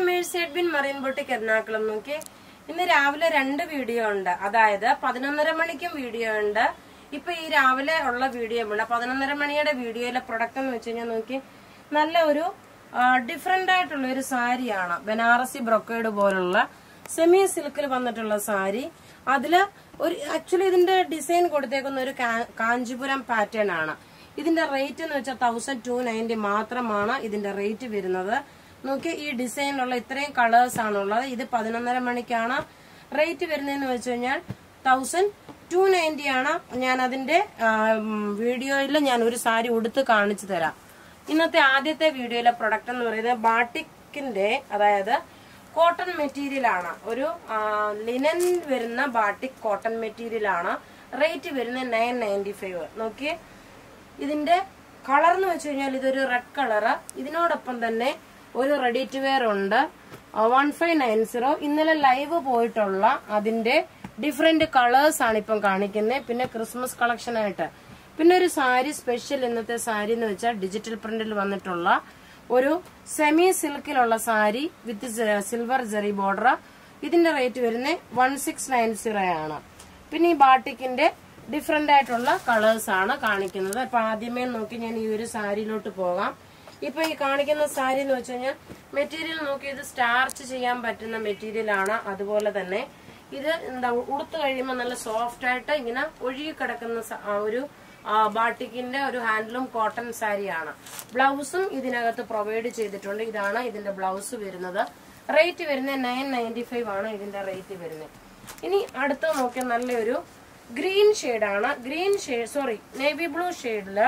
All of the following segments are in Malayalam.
മേഴ്സൈഡ് ബിൻ മറീൻ ബൊട്ടിക് എറണാകുളം നോക്കി ഇന്ന് രാവിലെ രണ്ട് വീഡിയോ ഉണ്ട് അതായത് പതിനൊന്നര മണിക്കും വീഡിയോ ഉണ്ട് ഇപ്പൊ ഈ രാവിലെ ഉള്ള വീഡിയോ ഉണ്ട് പതിനൊന്നര മണിയുടെ വീഡിയോയിലെ പ്രൊഡക്റ്റ് എന്ന് വെച്ച് കഴിഞ്ഞാൽ നോക്കി നല്ല ഒരു ഡിഫറെന്റ് ആയിട്ടുള്ള ഒരു സാരിയാണ് ബനാറസി ബ്രൊക്കേഡ് പോലുള്ള സെമി സിൽക്കിൽ വന്നിട്ടുള്ള സാരി അതില് ഒരു ആക്ച്വലി ഇതിന്റെ ഡിസൈൻ കൊടുത്തേക്കുന്ന ഒരു കാ- കാഞ്ചീപുരം പാറ്റേൺ ആണ് ഇതിന്റെ റേറ്റ് എന്ന് വെച്ചാൽ തൗസൻഡ് ടു നയൻറ്റി മാത്രമാണ് ഇതിന്റെ റേറ്റ് വരുന്നത് നോക്കി ഈ ഡിസൈനിലുള്ള ഇത്രയും കളേഴ്സ് ആണുള്ളത് ഇത് പതിനൊന്നര മണിക്കാണ് റേറ്റ് വരുന്നതെന്ന് വെച്ച് കഴിഞ്ഞാൽ തൗസൻഡ് ടു നയൻറ്റി ആണ് ഞാൻ അതിന്റെ വീഡിയോയിൽ ഞാൻ ഒരു സാരി ഉടുത്ത് കാണിച്ചു തരാം ഇന്നത്തെ ആദ്യത്തെ വീഡിയോയിലെ പ്രൊഡക്റ്റ് എന്ന് പറയുന്നത് ബാട്ടിക്കിന്റെ അതായത് കോട്ടൺ മെറ്റീരിയൽ ആണ് ഒരു ലിനൻ വരുന്ന ബാട്ടിക് കോട്ടൺ മെറ്റീരിയൽ ആണ് റേറ്റ് വരുന്നത് നയൻ നയൻറ്റി ഫൈവ് നോക്കിയേ ഇതിന്റെ കളർ എന്ന് വെച്ച് കഴിഞ്ഞാൽ ഇതൊരു റെഡ് കളറ് ഇതിനോടൊപ്പം തന്നെ ഒരു റെഡി ടു വെയർ ഉണ്ട് വൺ ഫൈവ് നയൻ സീറോ ഇന്നലെ ലൈവ് പോയിട്ടുള്ള അതിന്റെ ഡിഫറെന്റ് കളേഴ്സ് ആണ് ഇപ്പം കാണിക്കുന്നത് പിന്നെ ക്രിസ്മസ് കളക്ഷൻ ആയിട്ട് പിന്നെ ഒരു സാരി സ്പെഷ്യൽ ഇന്നത്തെ സാരി എന്ന് വെച്ചാൽ ഡിജിറ്റൽ പ്രിന്റിൽ വന്നിട്ടുള്ള ഒരു സെമി സിൽക്കിലുള്ള sari with silver zari border ഇതിന്റെ റേറ്റ് വരുന്നത് വൺ സിക്സ് നയൻ സീറോ ആണ് പിന്നെ ഈ ബാട്ടിക്കിന്റെ ഡിഫറെന്റ് ആയിട്ടുള്ള കളേഴ്സ് ആണ് കാണിക്കുന്നത് അപ്പൊ ആദ്യമേ നോക്കി ഞാൻ ഈ ഒരു സാരിയിലോട്ട് പോകാം ഇപ്പൊ ഈ കാണിക്കുന്ന സാരി എന്ന് വെച്ച് കഴിഞ്ഞാൽ മെറ്റീരിയൽ നോക്കി ഇത് സ്റ്റാർച്ച് ചെയ്യാൻ പറ്റുന്ന മെറ്റീരിയൽ ആണ് അതുപോലെ തന്നെ ഇത് എന്താ ഉടുത്തു കഴിയുമ്പോൾ നല്ല സോഫ്റ്റ് ആയിട്ട് ഇങ്ങനെ ഒഴുകി കിടക്കുന്ന സ- ആ ഒരു ആ, ബാട്ടിക്കിന്റെ ഒരു ഹാൻഡ്ലൂം കോട്ടൺ സാരിയാണ് ബ്ലൗസും ഇതിനകത്ത് പ്രൊവൈഡ് ചെയ്തിട്ടുണ്ട് ഇതാണ് ഇതിന്റെ ബ്ലൗസ് വരുന്നത് റേറ്റ് വരുന്നത് നയൻ നയൻറ്റി ഫൈവ് ആണ് ഇതിന്റെ റേറ്റ് വരുന്നത് ഇനി അടുത്ത നോക്കിയ നല്ലൊരു ഗ്രീൻ ആണ് green shade sorry navy blue ഷെയ്ഡില്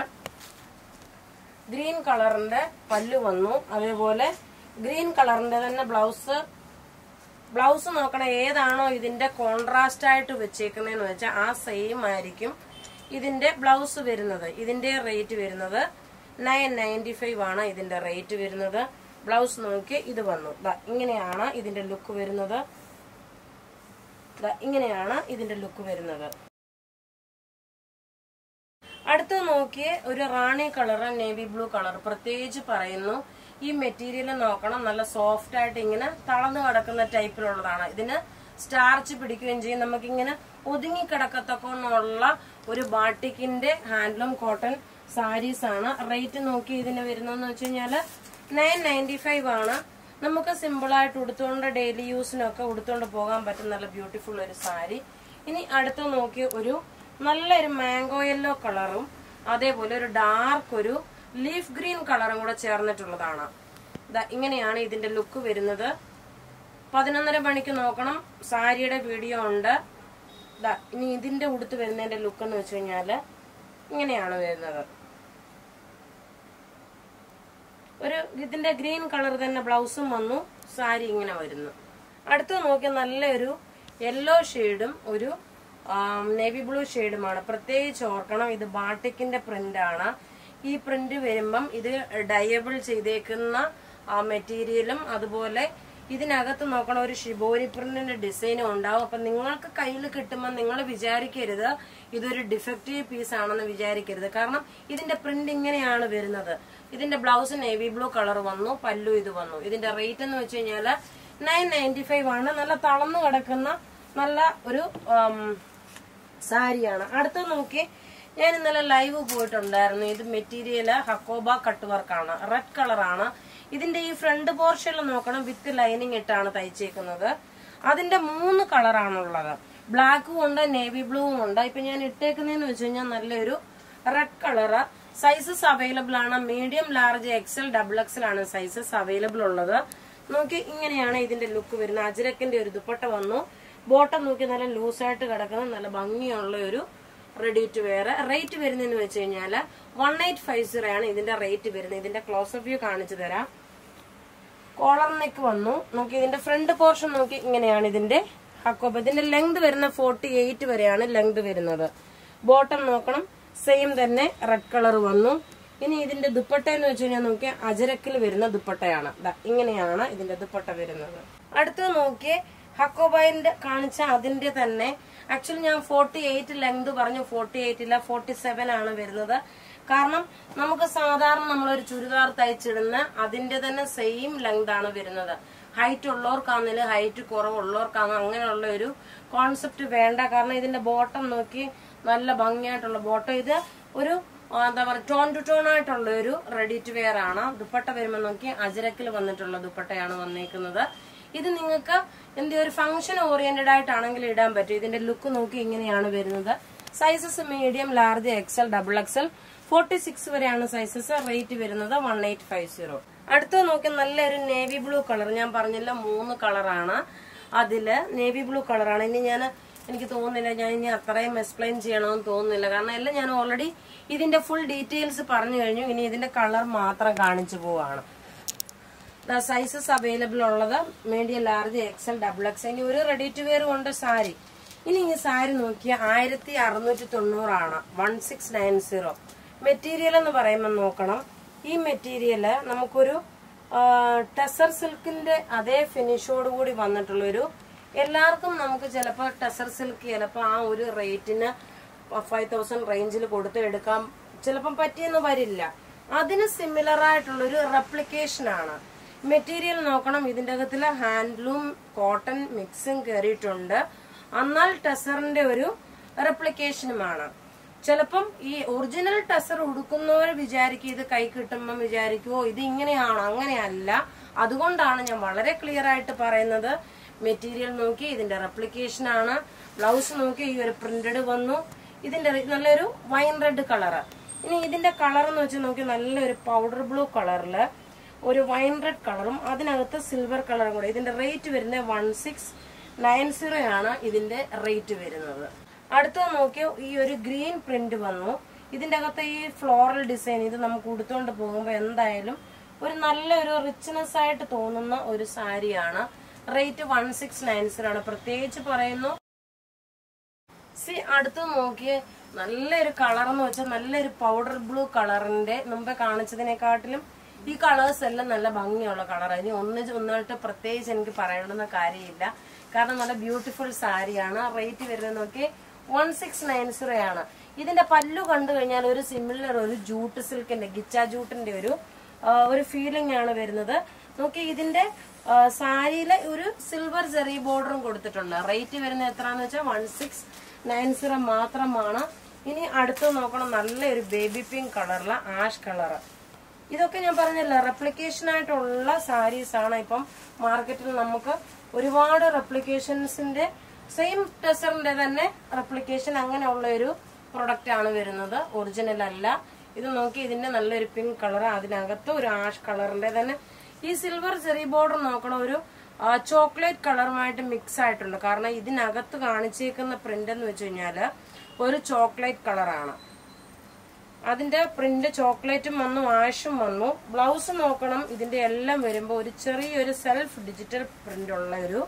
ഗ്രീൻ കളറിന്റെ പല്ലു വന്നു അതേപോലെ ഗ്രീൻ കളറിന്റെ തന്നെ ബ്ലൗസ് ബ്ലൗസ് നോക്കണം ഏതാണോ ഇതിന്റെ കോൺട്രാസ്റ്റ് ആയിട്ട് വെച്ചേക്കുന്നതെന്ന് വെച്ചാൽ ആ സെയിം ആയിരിക്കും ഇതിന്റെ ബ്ലൗസ് വരുന്നത് ഇതിന്റെ റേറ്റ് വരുന്നത് നയൻ നയൻറ്റി ഫൈവ് ആണ് ഇതിന്റെ റേറ്റ് വരുന്നത് ബ്ലൗസ് നോക്കി ഇത് വന്നു ദാ ഇങ്ങനെയാണ് ഇതിന്റെ ലുക്ക് വരുന്നത് ദാ ഇങ്ങനെയാണ് ഇതിന്റെ ലുക്ക് വരുന്നത് അടുത്ത് നോക്കിയേ ഒരു rani colour navy blue colour പ്രത്യേകിച്ച് പറയുന്നു ഈ മെറ്റീരിയൽ നോക്കണം നല്ല സോഫ്റ്റ് ആയിട്ട് ഇങ്ങനെ തളർന്നു കിടക്കുന്ന ടൈപ്പിലുള്ളതാണ് ഇതിന് സ്റ്റാർച്ച് പിടിക്കുകയും ചെയ്യും നമുക്കിങ്ങനെ ഒതുങ്ങി കിടക്കത്തക്കൊന്നുള്ള ഒരു ബാട്ടിക്കിന്റെ ഹാൻഡ്ലൂം കോട്ടൺ സാരീസ് ആണ് റേറ്റ് നോക്കി ഇതിന് വരുന്നതെന്ന് വെച്ച് കഴിഞ്ഞാല് നയൻ നയൻറ്റി ഫൈവ് ആണ് നമുക്ക് സിമ്പിൾ ആയിട്ട് ഉടുത്തുകൊണ്ട് ഡെയിലി യൂസിനൊക്കെ ഉടുത്തുകൊണ്ട് പോകാൻ പറ്റുന്ന നല്ല ബ്യൂട്ടിഫുൾ ഒരു സാരി ഇനി അടുത്ത് നോക്കി ഒരു നല്ലൊരു മാംഗോ യെല്ലോ കളറും അതേപോലെ ഒരു ഡാർക്ക് ഒരു ലീഫ് ഗ്രീൻ കളറും കൂടെ ചേർന്നിട്ടുള്ളതാണ് ദാ ഇങ്ങനെയാണ് ഇതിന്റെ ലുക്ക് വരുന്നത് പതിനൊന്നര മണിക്ക് നോക്കണം സാരിയുടെ വീഡിയോ ഉണ്ട് ദാ ഇനി ഇതിന്റെ ഉടുത്ത് വരുന്നതിന്റെ ലുക്ക് എന്ന് വെച്ച് കഴിഞ്ഞാല് ഇങ്ങനെയാണ് വരുന്നത് ഒരു ഇതിന്റെ ഗ്രീൻ കളർ തന്നെ ബ്ലൗസും വന്നു സാരി ഇങ്ങനെ വരുന്നു അടുത്ത് നോക്കിയാൽ നല്ലൊരു യെല്ലോ ഷെയ്ഡും ഒരു നേവി ബ്ലൂ ഷെയ്ഡുമാണ് പ്രത്യേകിച്ച് ഓർക്കണം ഇത് ബാട്ടിക്കിന്റെ പ്രിന്റ് ആണ് ഈ പ്രിന്റ് വരുമ്പം ഇത് ഡയബിൾ ചെയ്തേക്കുന്ന ആ മെറ്റീരിയലും അതുപോലെ ഇതിനകത്ത് നോക്കണം ഒരു ഷിബോരി പ്രിന്റിന്റെ ഡിസൈനും ഉണ്ടാവും അപ്പൊ നിങ്ങൾക്ക് കയ്യിൽ കിട്ടുമ്പോൾ നിങ്ങൾ വിചാരിക്കരുത് ഇതൊരു ഡിഫക്റ്റീവ് പീസ് ആണെന്ന് വിചാരിക്കരുത് കാരണം ഇതിന്റെ പ്രിന്റ് ഇങ്ങനെയാണ് വരുന്നത് ഇതിന്റെ ബ്ലൗസ് നേവി ബ്ലൂ കളർ വന്നു പല്ലു ഇത് വന്നു ഇതിന്റെ റേറ്റ് എന്ന് വെച്ച് കഴിഞ്ഞാല് നയൻ നയൻറ്റി ഫൈവ് ആണ് നല്ല തളർന്നു കിടക്കുന്ന നല്ല ഒരു ആം, സാരിയാണ് അടുത്ത നോക്കി ഞാൻ ഇന്നലെ ലൈവ് പോയിട്ടുണ്ടായിരുന്നു ഇത് മെറ്റീരിയല് ഹക്കോബ കട്ട് വർക്കാണ് റെഡ് കളറാണ് ഇതിന്റെ ഈ ഫ്രണ്ട് പോർഷനിൽ നോക്കണം വിത്ത് ലൈനിങ് ഇട്ടാണ് തയ്ച്ചേക്കുന്നത് അതിന്റെ മൂന്ന് കളറാണുള്ളത് ബ്ലാക്കും ഉണ്ട് നേവി ബ്ലൂവും ഉണ്ട് ഇപ്പൊ ഞാൻ ഇട്ടേക്കുന്നതെന്ന് വെച്ച് കഴിഞ്ഞാൽ നല്ലൊരു റെഡ് കളറ് സൈസസ് അവൈലബിൾ ആണ് medium large XL double XL ആണ് സൈസസ് അവൈലബിൾ ഉള്ളത് നോക്കി ഇങ്ങനെയാണ് ഇതിന്റെ ലുക്ക് വരുന്നത് അജരക്കിന്റെ ഒരു ദുപ്പട്ട വന്നു ബോട്ടം നോക്കി നല്ല ലൂസായിട്ട് കിടക്കുന്ന നല്ല ഭംഗിയുള്ള ഒരു റെഡി ടു വെയർ റേറ്റ് വരുന്നതെന്ന് വെച്ച് കഴിഞ്ഞാൽ വൺ എയ്റ്റ് ഫൈവ് സീറോ ആണ് ഇതിന്റെ റേറ്റ് വരുന്നത് ഇതിന്റെ ക്ലോസ് ഓഫ് വ്യൂ കാണിച്ചു തരാം കോളർ നെക്ക് വന്നു നോക്കി ഇതിന്റെ ഫ്രണ്ട് പോർഷൻ നോക്കി ഇങ്ങനെയാണ് ഇതിന്റെ ഹക്കോപ്പ് ഇതിന്റെ ലെങ്ത് വരുന്ന ഫോർട്ടി എയ്റ്റ് വരെയാണ് ലെങ്ത് വരുന്നത് ബോട്ടം നോക്കണം സെയിം തന്നെ റെഡ് കളർ വന്നു ഇനി ഇതിന്റെ ദുപ്പട്ട എന്ന് വെച്ച് കഴിഞ്ഞാൽ നോക്കിയാൽ അജരക്കിൽ വരുന്ന ദുപ്പട്ടയാണ് ദാ ഇങ്ങനെയാണ് ഇതിന്റെ ദുപ്പട്ട വരുന്നത് അടുത്തത് നോക്കിയേ ഹക്കോബൈന്റെ കാണിച്ച അതിന്റെ തന്നെ ആക്ച്വലി ഞാൻ ഫോർട്ടി എയ്റ്റ് ലെങ്ത് പറഞ്ഞു ഫോർട്ടി എയ്റ്റ് ഇല്ല ഫോർട്ടി സെവൻ ആണ് വരുന്നത് കാരണം നമുക്ക് സാധാരണ നമ്മളൊരു ചുരിദാർ തയ്ച്ചിടുന്ന അതിന്റെ തന്നെ സെയിം ലെങ്ത് ആണ് വരുന്നത് ഹൈറ്റ് ഉള്ളവർക്കാണെങ്കിലും ഹൈറ്റ് കുറവുള്ളവർക്കാണ് അങ്ങനെയുള്ള ഒരു കോൺസെപ്റ്റ് വേണ്ട കാരണം ഇതിന്റെ ബോട്ടം നോക്കി നല്ല ഭംഗിയായിട്ടുള്ള ബോട്ടം ഇത് ഒരു ആ, എന്താ പറയുക ടോൺ ടു ടോൺ ആയിട്ടുള്ള ഒരു റെഡി ടു വെയർ ആണ് ദുപ്പട്ട വരുമ്പോൾ നോക്കി അജരക്കിൽ വന്നിട്ടുള്ള ദുപ്പട്ടയാണ് വന്നേക്കുന്നത് ഇത് നിങ്ങൾക്ക് എന്ത് ഒരു ഫംഗ്ഷൻ ഓറിയന്റഡ് ആയിട്ടാണെങ്കിൽ ഇടാൻ പറ്റും ഇതിന്റെ ലുക്ക് നോക്കി ഇങ്ങനെയാണ് വരുന്നത് sizes medium large XL double XL forty six വരെയാണ് സൈസസ് റേറ്റ് വരുന്നത് വൺ എയ്റ്റ് ഫൈവ് സീറോ അടുത്ത നോക്കി നല്ലൊരു നേവി ബ്ലൂ കളർ ഞാൻ പറഞ്ഞില്ല മൂന്ന് കളറാണ് അതില് നേവി ബ്ലൂ കളറാണ് ഇനി ഞാൻ എനിക്ക് തോന്നുന്നില്ല ഞാൻ ഇനി അത്രയും എക്സ്പ്ലെയിൻ ചെയ്യണമെന്ന് തോന്നുന്നില്ല കാരണം എല്ലാം ഞാൻ ഓൾറെഡി ഇതിന്റെ ഫുൾ ഡീറ്റെയിൽസ് പറഞ്ഞു കഴിഞ്ഞു ഇനി ഇതിന്റെ കളർ മാത്രം കാണിച്ചു പോവാണ് സൈസസ് അവൈലബിൾ ഉള്ളത് medium large XL double X ഇനി ഒരു റെഡി ടു വെയർ കൊണ്ട് സാരി ഇനി ഈ സാരി നോക്കിയ ആയിരത്തി അറുന്നൂറ്റി തൊണ്ണൂറാണ് one six nine zero material എന്ന് പറയുമ്പോൾ നോക്കണം ഈ മെറ്റീരിയല് നമുക്കൊരു ടെസർ സിൽക്കിന്റെ അതേ ഫിനിഷോട് കൂടി വന്നിട്ടുള്ളൊരു എല്ലാവർക്കും നമുക്ക് ചിലപ്പോൾ ടെസർ സിൽക്ക് ചിലപ്പോൾ ആ ഒരു റേറ്റിന് ഫൈവ് തൗസൻഡ് റേഞ്ചിൽ കൊടുത്ത് എടുക്കാൻ ചിലപ്പം പറ്റിയെന്ന് വരില്ല അതിന് സിമിലർ ആയിട്ടുള്ളൊരു റെപ്ലിക്കേഷൻ ആണ് മെറ്റീരിയൽ നോക്കണം ഇതിന്റെ അകത്തില് ഹാൻഡ്ലൂം കോട്ടൺ മിക്സും കയറിയിട്ടുണ്ട് എന്നാൽ ടെസറിന്റെ ഒരു റെപ്ലിക്കേഷനുമാണ് ചിലപ്പം ഈ ഒറിജിനൽ ടെസർ ഉടുക്കുന്നവർ വിചാരിക്കും ഇത് കൈ കിട്ടുമ്പം വിചാരിക്കുമോ ഇത് ഇങ്ങനെയാണോ അങ്ങനെയല്ല അതുകൊണ്ടാണ് ഞാൻ വളരെ ക്ലിയർ ആയിട്ട് പറയുന്നത് മെറ്റീരിയൽ നോക്കി ഇതിന്റെ റെപ്ലിക്കേഷൻ ആണ് ബ്ലൗസ് നോക്കി ഈ ഒരു പ്രിന്റഡ് വന്നു ഇതിന്റെ റെ- നല്ലൊരു വൈൻ റെഡ് കളറ് ഇനി ഇതിന്റെ കളർ എന്ന് വെച്ച് നോക്കി നല്ലൊരു പൗഡർ ബ്ലൂ കളറില് ഒരു വൈൻ റെഡ് കളറും അതിനകത്ത് സിൽവർ കളറും കൂടെ ഇതിന്റെ റേറ്റ് വരുന്നത് വൺ സിക്സ് നയൻ സീറോ ആണ് ഇതിന്റെ റേറ്റ് വരുന്നത് അടുത്ത നോക്കിയോ ഈ ഒരു ഗ്രീൻ പ്രിന്റ് വന്നു ഇതിന്റെ അകത്ത് ഈ ഫ്ലോറൽ ഡിസൈൻ ഇത് നമുക്ക് ഉടുത്തോണ്ട് പോകുമ്പോൾ എന്തായാലും ഒരു നല്ലൊരു റിച്ച്നെസ് ആയിട്ട് തോന്നുന്ന ഒരു സാരിയാണ് rate one six nine zero ആണ് പ്രത്യേകിച്ച് പറയുന്നു സി അടുത്ത് നോക്കിയേ നല്ലൊരു കളർ എന്ന് വെച്ചാൽ നല്ലൊരു പൗഡർ ബ്ലൂ കളറിന്റെ മുമ്പേ കാണിച്ചതിനെക്കാട്ടിലും ഈ കളേഴ്സ് എല്ലാം നല്ല ഭംഗിയുള്ള കളറാണ് ഇനി ഒന്ന് ഒന്നായിട്ട് പ്രത്യേകിച്ച് എനിക്ക് പറയണമെന്ന കാര്യമില്ല കാരണം നല്ല ബ്യൂട്ടിഫുൾ സാരിയാണ് റേറ്റ് വരുന്നത് നോക്കി വൺ സിക്സ് നയൻ സീറോ ആണ് ഇതിന്റെ പല്ലു കണ്ടു കഴിഞ്ഞാൽ ഒരു സിമിലർ ഒരു ജൂട്ട് സിൽക്കിന്റെ ഗിച്ച ജൂട്ടിന്റെ ഒരു ആ, ഒരു ഫീലിംഗ് ആണ് വരുന്നത് നോക്കി ഇതിന്റെ ആ, സാരിയിലെ ഒരു സിൽവർ ജെറി ബോർഡറും കൊടുത്തിട്ടുണ്ട് റേറ്റ് വരുന്നത് എത്രയാന്ന് വെച്ചാൽ വൺ സിക്സ് നയൻ സീറോ മാത്രമാണ് ഇനി അടുത്ത് നോക്കണം നല്ലൊരു ബേബി പിങ്ക് കളറിലെ ആഷ് കളറ് ഇതൊക്കെ ഞാൻ പറഞ്ഞല്ലോ റെപ്ലിക്കേഷൻ ആയിട്ടുള്ള സാരീസ് ആണ് ഇപ്പം മാർക്കറ്റിൽ നമുക്ക് ഒരുപാട് റെപ്ലിക്കേഷൻസിന്റെ സെയിം ടെസറിന്റെ തന്നെ റെപ്ലിക്കേഷൻ അങ്ങനെയുള്ള ഒരു പ്രൊഡക്റ്റ് ആണ് വരുന്നത് ഒറിജിനൽ അല്ല ഇത് നോക്കി ഇതിന്റെ നല്ലൊരു പിങ്ക് കളർ അതിനകത്ത് ഒരു ആഷ് കളറിന്റെ തന്നെ ഈ സിൽവർ ചെറി ബോർഡർ നോക്കണം ഒരു ചോക്ലേറ്റ് കളറുമായിട്ട് മിക്സ് ആയിട്ടുണ്ട് കാരണം ഇതിനകത്ത് കാണിച്ചേക്കുന്ന പ്രിന്റ് എന്ന് വെച്ച് കഴിഞ്ഞാല് ഒരു ചോക്ലേറ്റ് കളറാണ് അതിന്റെ പ്രിന്റ് ചോക്ലേറ്റും വന്നു ആഷും വന്നു ബ്ലൗസ് നോക്കണം ഇതിന്റെ എല്ലാം വരുമ്പോൾ ഒരു ചെറിയൊരു സെൽഫ് ഡിജിറ്റൽ പ്രിന്റ് ഉള്ള ഒരു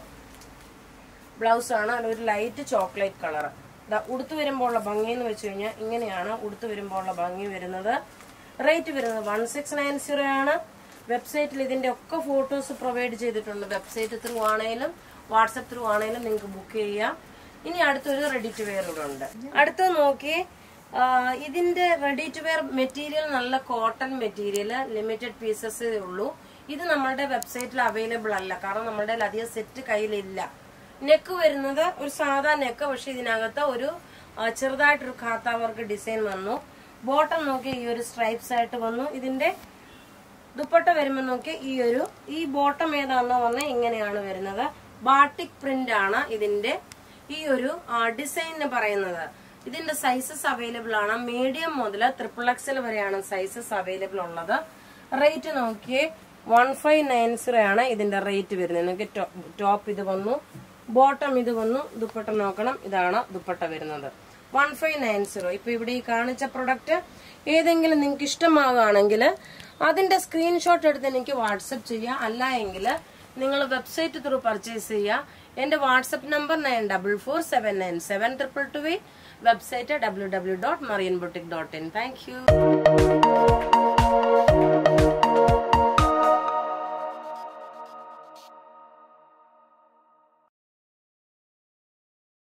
ബ്ലൗസ് ആണ് അത് ഒരു ലൈറ്റ് ചോക്ലേറ്റ് കളർ ഉടുത്തു വരുമ്പോൾ ഉള്ള ഭംഗി എന്ന് വെച്ച് കഴിഞ്ഞാൽ ഇങ്ങനെയാണ് ഉടുത്തു വരുമ്പോൾ ഉള്ള ഭംഗി വരുന്നത് റേറ്റ് വരുന്നത് വൺ സിക്സ് നയൻ സീറോ ആണ് വെബ്സൈറ്റിൽ ഇതിന്റെ ഒക്കെ ഫോട്ടോസ് പ്രൊവൈഡ് ചെയ്തിട്ടുണ്ട് വെബ്സൈറ്റ് ത്രൂ ആണെങ്കിലും വാട്സപ്പ് ത്രൂ ആണെങ്കിലും നിങ്ങൾക്ക് ബുക്ക് ചെയ്യാം ഇനി അടുത്തൊരു റെഡി ടു വെയർ ഇവിടെ ഉണ്ട് അടുത്ത് നോക്കി ആ, ഇതിന്റെ റെഡി ടു വെയർ മെറ്റീരിയൽ നല്ല കോട്ടൺ മെറ്റീരിയൽ ലിമിറ്റഡ് പീസസ് ഉള്ളൂ ഇത് നമ്മളുടെ വെബ്സൈറ്റിൽ അവൈലബിൾ അല്ല കാരണം നമ്മളുടെ അധികം സെറ്റ് കയ്യിലില്ല നെക്ക് വരുന്നത് ഒരു സാധാ നെക്ക് പക്ഷെ ഇതിനകത്ത് ഒരു ആ, ചെറുതായിട്ടൊരു ഖാത്ത വർക്ക് ഡിസൈൻ വന്നു ബോട്ടം നോക്കി ഈ ഒരു സ്ട്രൈപ്സ് ആയിട്ട് വന്നു ഇതിന്റെ ദുപ്പട്ട വരുമ്പോൾ നോക്കി ഈ ഒരു ഈ ബോട്ടം ഏതാണെന്ന് പറഞ്ഞാൽ ഇങ്ങനെയാണ് വരുന്നത് ബാട്ടിക് പ്രിന്റ് ആണ് ഇതിന്റെ ഈ ഒരു ഡിസൈനിന് പറയുന്നത് ഇതിന്റെ സൈസസ് അവൈലബിൾ ആണ് മീഡിയം മുതൽ ട്രിപ്പിൾ എക്സൽ വരെയാണ് സൈസസ് അവൈലബിൾ ഉള്ളത് റേറ്റ് നോക്കിയേ വൺ ഫൈവ് നയൻ സീറോ ആണ് ഇതിന്റെ റേറ്റ് വരുന്നത് നിങ്ങൾക്ക് ടോപ്പ് ഇത് വന്നു ബോട്ടം ഇത് വന്നു ദുപ്പട്ട നോക്കണം ഇതാണ് ദുപ്പട്ട വരുന്നത് വൺ ഫൈവ് നയൻ സീറോ ഇപ്പൊ ഇവിടെ ഈ കാണിച്ച പ്രൊഡക്റ്റ് ഏതെങ്കിലും നിങ്ങൾക്ക് ഇഷ്ടമാകുകയാണെങ്കിൽ അതിന്റെ സ്ക്രീൻഷോട്ട് എടുത്ത് എനിക്ക് വാട്സപ്പ് ചെയ്യാം അല്ല എങ്കിൽ നിങ്ങൾ വെബ്സൈറ്റ് ത്രൂ പർച്ചേസ് ചെയ്യുക എന്റെ WhatsApp number nine double four seven nine seven triple two eight website W W dot Marian boutique dot in thank U